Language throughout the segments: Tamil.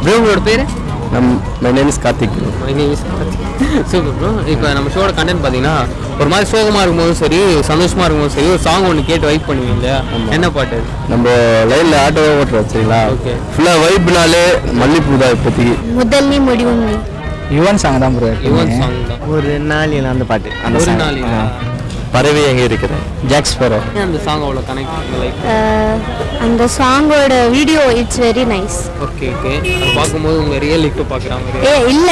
ப்ரோ உங்களோட பேர் நம் my name is Karthik super bro இப்போ நம்ம ஷோட கண்டென்ட் பார்த்தீங்கன்னா ஒரு மாதிரி சோகமாக இருக்கும்போதும் சரி சந்தோஷமாக இருக்கும்போதும் சரி ஒரு சாங் ஒன்று கேட்டு வைப் பண்ணுவீங்க இல்லையா என்ன பாட்டு அது? நம்ம லைனில் ஆட்டோ ஓட்டுறோம் சரிங்களா Okay. ஃபுல்லாக வைப்னாலே மல்லிப்பூ தான் இப்போதைக்கு முதல் நீ முடிவும் நீ யுவன் சாங் தான் ப்ரோ யுவன் சாங் தான் ஒரு நாளில் அந்த பாட்டு அந்த ஒரு song. நாள் ஆ. பறவை எங்கே இருக்கிறேன் ஜாக்ஸ் பரோ ஏன் அந்த சாங் அவ்வளோ கனெக்ட் லைக் அஹ், அந்த சாங்கோட video it's very nice okay okay அது பார்க்கும்போது உங்கள் ரியல் லைஃப்பை பார்க்குற மாதிரி ஏ இல்ல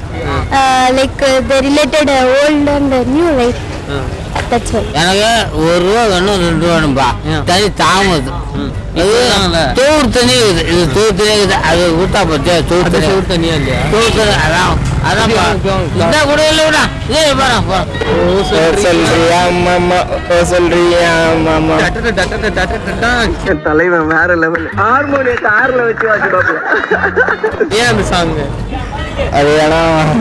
like the related old and new life ஆ. தட்ஸ் ஆல் எனக்கு ஒரு ரூபா வேணும் ரெண்டு ரூபா வேணும்பா ஏன்? தனி தாமது ம். இது இப்பதானே? தூர் தண்ணி இருக்குது இது தூர் தண்ணி இருக்குது அது ஊட்டா பத்தியா தூர் அது தண்ணி சோறு தனியா இல்லையா தூர் தண்ணி அதான் அதான் இப்படி வாங்க, இப்படி வாங்க. இந்த கூட இல்லை விடா இதே பாரு போறேன் ஓ ஓ சொல்றியா மாமா ஓ சொல்றியா மாமா டட்டட டட்டட டட்டடா. தலைவன் வேற லெவல் ஹார்மோனியத்தை ஆறுல வச்சு வாசி ஏன் அந்த சாங் அது ஏன்னா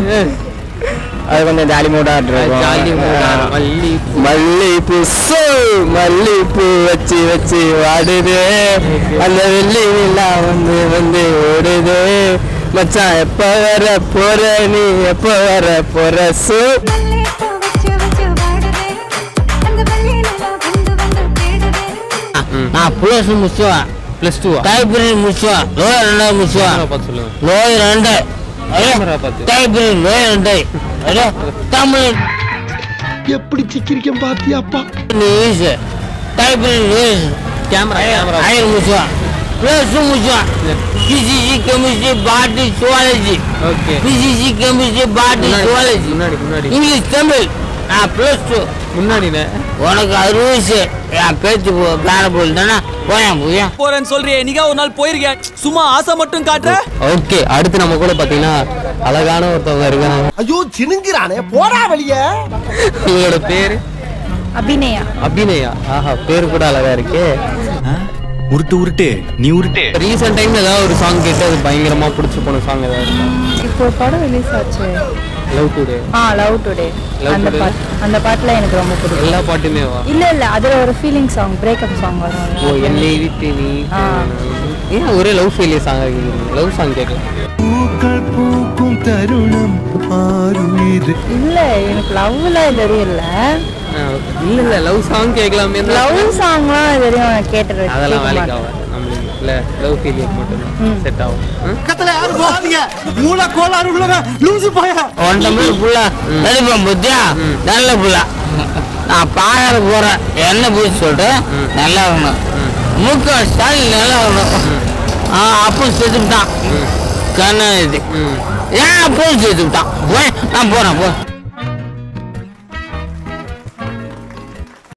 அது கொஞ்சம் ஜாலி மூடா ஜாலி மல்லி மல்லிப்பூ சோ மல்லிப்பூ வச்சு வச்சு வாடுது அந்த வெள்ளி நிலா வந்து வந்து ஓடுது மச்சான் எப்ப வர போற நீ எப்ப வர போற சோ மல்லிப்பூ வச்சு வச்சு வாடுதே அந்த வள்ளி நிலா வந்து வந்து தேடுதே நான் ப்ளஸ் முடிச்சுவேன் ப்ளஸ் டூ டைப்ரைட் முடிச்சுவேன் லோயர் ரெண்டாவது முடிச்சுவேன் பார்த்து சொல்லுங்க லோயர் ரெண்டு கேமரா பார்த்து டைப்ரைட் லோயர் ரெண்டு ஐயோ, தமிழ் எப்படி சிக்கிரிக்கம் பாத்தியாப்பா English typewrite lower camera camera ஆயிரம் முடிச்சுவேன் ப்ளஸ் முடிச்சுவேன் PCC chemistry botany zoology okay PCC chemistry botany zoology முன்னாடி முன்னாடி இங்கிலீஷ் தமிழ் நான் ப்ளஸ் டூ முன்னாடிண்ணே உனக்கு அறுபது வயசு என் பேச்சு போ பேர போல் தானே போயேன் போயேன் போறேன்னு சொல்றியே நீங்க ஒரு நாள் போயிருக்கேன் சும்மா ஆசை மட்டும் காட்டுற ஓகே அடுத்து நம்ம கூட பார்த்தீங்கன்னா அழகான ஒருத்தவங்க இருக்காங்க ஐயோ சினுங்கிறானே போடா வெளிய உங்களோட பேர் அபிநயா அபிநயா ஆஹா பேர் கூட அழகா இருக்கே உருட்டு உருட்டு நீ உருட்டு ரீசெண்ட் டைம்ல ஏதாவது ஒரு சாங் கேட்டு அது பயங்கரமா பிடிச்சி போன சாங் ஏதாவது இருக்கா இப்போ படம் ரிலீஸ் ஆச்சு லவ் டுடே ஆ லவ் டுடே Love அந்த Today. பாட்டு அந்த பாட்டுல எனக்கு ரொம்ப பிடிக்கும் எல்லா பாட்டுமே வா இல்ல இல்ல அதுல ஒரு ஃபீலிங் சாங் பிரேக்கப் சாங் வரும் ஓ என்னை விட்டு நீ ஆ. ஏன் ஒரே லவ் ஃபெயிலியர் சாங் இருக்கீங்க லவ் சாங் கேட்கலாம் பூக்கள் பூக்கும் தருணம் ஆறுயிர் இல்ல எனக்கு லவ்ல தெரியும் இல்ல ஆ, okay. இல்ல இல்ல லவ் சாங் கேட்கலாமே லவ் சாங்லாம் தெரியும் கேட்டு அதெல்லாம் வேலைக்கு ஆகாது நம்மளுக்கு இல்ல லவ் ஃபெயிலியர் மட்டும் செட் ஆகும் ஆ? பக்கத்துல யாரும் போகாதீங்க மூளை கோளாறு உள்ளவங்க லூசு போயா ஒன் டம்ளர் ஃபுல்லா நடிப்பேன் புத்தியா நல்ல புள்ள நான் பாயார போறேன் என்ன பூச்சி சொல்லிட்டு நல்லா இருக்கணும் மூக்க ஸ்டாலின் நல்லா இருக்கணும் ஆ அப்போ செத்துட்டான் கண்ணா இது ஏன் அப்போ செத்துட்டான் போய் நான் போறேன் போ